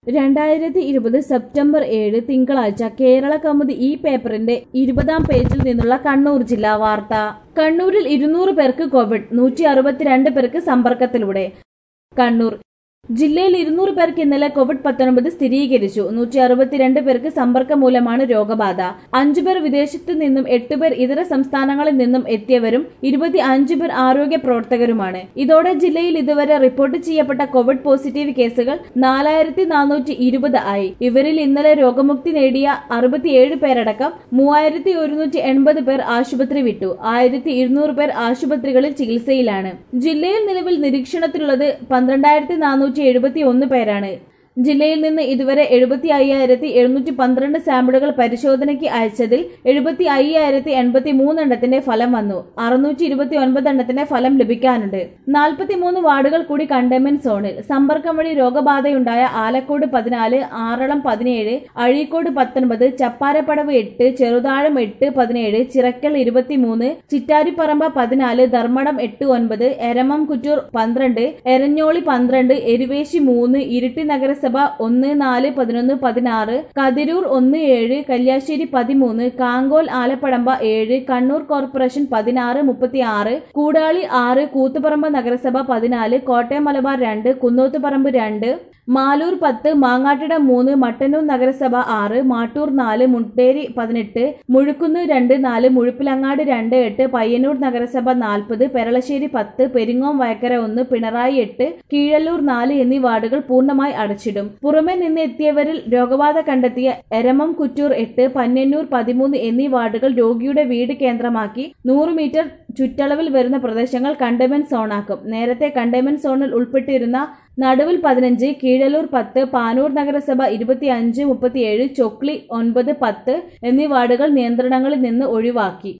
രണ്ടായിരത്തി ഇരുപത് സെപ്റ്റംബർ ഏഴ് തിങ്കളാഴ്ച കേരള കൗമുദി ഈ പേപ്പറിന്റെ ഇരുപതാം പേജിൽ നിന്നുള്ള കണ്ണൂർ ജില്ലാ വാർത്ത കണ്ണൂരിൽ ഇരുന്നൂറ് പേർക്ക് കോവിഡ് നൂറ്റി അറുപത്തിരണ്ട് പേർക്ക് സമ്പർക്കത്തിലൂടെ കണ്ണൂർ ജില്ലയിൽ ഇരുന്നൂറ് പേർക്ക് ഇന്നലെ കോവിഡ് പത്തൊൻപത് സ്ഥിരീകരിച്ചു നൂറ്റി അറുപത്തിരണ്ട് പേർക്ക് സമ്പർക്കം മൂലമാണ് രോഗബാധ അഞ്ചുപേർ വിദേശത്തു നിന്നും എട്ടുപേർ ഇതര സംസ്ഥാനങ്ങളിൽ നിന്നും എത്തിയവരും ഇരുപത്തി അഞ്ച് പേർ ആരോഗ്യ പ്രവർത്തകരുമാണ് ഇതോടെ ജില്ലയിൽ ഇതുവരെ റിപ്പോർട്ട് ചെയ്യപ്പെട്ട കോവിഡ് പോസിറ്റീവ് കേസുകൾ നാലായിരത്തി നാനൂറ്റി ഇരുപത് ആയി ഇവരിൽ ഇന്നലെ രോഗമുക്തി നേടിയ അറുപത്തിയേഴ് പേരടക്കം മൂവായിരത്തി ഒരുന്നൂറ്റി എൺപത് പേർ ആശുപത്രി വിട്ടു ആയിരത്തി ഇരുന്നൂറ് പേർ ആശുപത്രികളിൽ ചികിത്സയിലാണ് ജില്ലയിൽ നിലവിൽ നിരീക്ഷണത്തിലുള്ളത് പന്ത്രണ്ടായിരത്തി നാനൂറ്റി എഴുപത്തി ഒന്ന് പേരാണ് ജില്ലയിൽ നിന്ന് ഇതുവരെ എഴുപത്തി അയ്യായിരത്തി എഴുന്നൂറ്റി പന്ത്രണ്ട് സാമ്പിളുകൾ പരിശോധനയ്ക്ക് അയച്ചതിൽ എഴുപത്തി അയ്യായിരത്തി എൺപത്തി മൂന്നെണ്ണത്തിന്റെ ഫലം വന്നു അറുന്നൂറ്റി ഇരുപത്തി ഒൻപത് എണ്ണത്തിന്റെ ഫലം ലഭിക്കാനുണ്ട് നാൽപ്പത്തി മൂന്ന് വാർഡുകൾ കൂടി കണ്ടെയ്ൻമെന്റ് സോണിൽ സമ്പർക്കം വഴി രോഗബാധയുണ്ടായ ആലക്കോട് പതിനാല് ആറളം പതിനേഴ് അഴീക്കോട് പത്തൊൻപത് ചപ്പാരപ്പടവ് എട്ട് ചെറുതാഴം എട്ട് പതിനേഴ് ചിറക്കൽ ഇരുപത്തിമൂന്ന് ചിറ്റാരിപ്പറമ്പ പതിനാല് ധർമ്മടം എട്ട് ഒൻപത് എരമം കുറ്റൂർ പന്ത്രണ്ട് എരഞ്ഞോളി പന്ത്രണ്ട് എരുവേശി മൂന്ന് ഇരിട്ടി നഗരസഭ ഒന്ന് നാല് പതിനൊന്ന് പതിനാറ് കതിരൂർ ഒന്ന് ഏഴ് കല്യാശ്ശേരി പതിമൂന്ന് കാങ്കോൽ ആലപ്പടമ്പ ഏഴ് കണ്ണൂർ കോർപ്പറേഷൻ പതിനാറ് മുപ്പത്തി ആറ് കൂടാളി ആറ് കൂത്തുപറമ്പ് നഗരസഭ പതിനാല് കോട്ടയം മലബാർ രണ്ട് കുന്നോത്തുപറമ്പ് രണ്ട് മാലൂർ പത്ത് മാങ്ങാട്ടിട മൂന്ന് മട്ടന്നൂർ നഗരസഭ ആറ് മാട്ടൂർ നാല് മുണ്ടേരി പതിനെട്ട് മുഴുക്കുന്ന് രണ്ട് നാല് മുഴുപ്പിലങ്ങാട് രണ്ട് എട്ട് പയ്യന്നൂർ നഗരസഭ നാൽപ്പത് പെരളശ്ശേരി പത്ത് പെരിങ്ങോം വയക്കര ഒന്ന് പിണറായി എട്ട് കീഴല്ലൂർ നാല് എന്നീ വാർഡുകൾ പൂർണ്ണമായി അടച്ചിടും പുറമെ നിന്ന് എത്തിയവരിൽ രോഗബാധ കണ്ടെത്തിയ എരമം കുറ്റൂർ എട്ട് പന്യന്നൂർ പതിമൂന്ന് എന്നീ വാർഡുകൾ രോഗിയുടെ വീട് കേന്ദ്രമാക്കി നൂറ് മീറ്റർ ചുറ്റളവിൽ വരുന്ന പ്രദേശങ്ങൾ കണ്ടെയ്ൻമെന്റ് സോണാക്കും നേരത്തെ കണ്ടെയ്ൻമെന്റ് സോണിൽ ഉൾപ്പെട്ടിരുന്ന നടുവിൽ പതിനഞ്ച് കീഴലൂർ പത്ത് പാനൂർ നഗരസഭ ഇരുപത്തിയഞ്ച് മുപ്പത്തിയേഴ് ചൊക്ലി ഒൻപത് പത്ത് എന്നീ വാർഡുകൾ നിയന്ത്രണങ്ങളിൽ നിന്ന് ഒഴിവാക്കി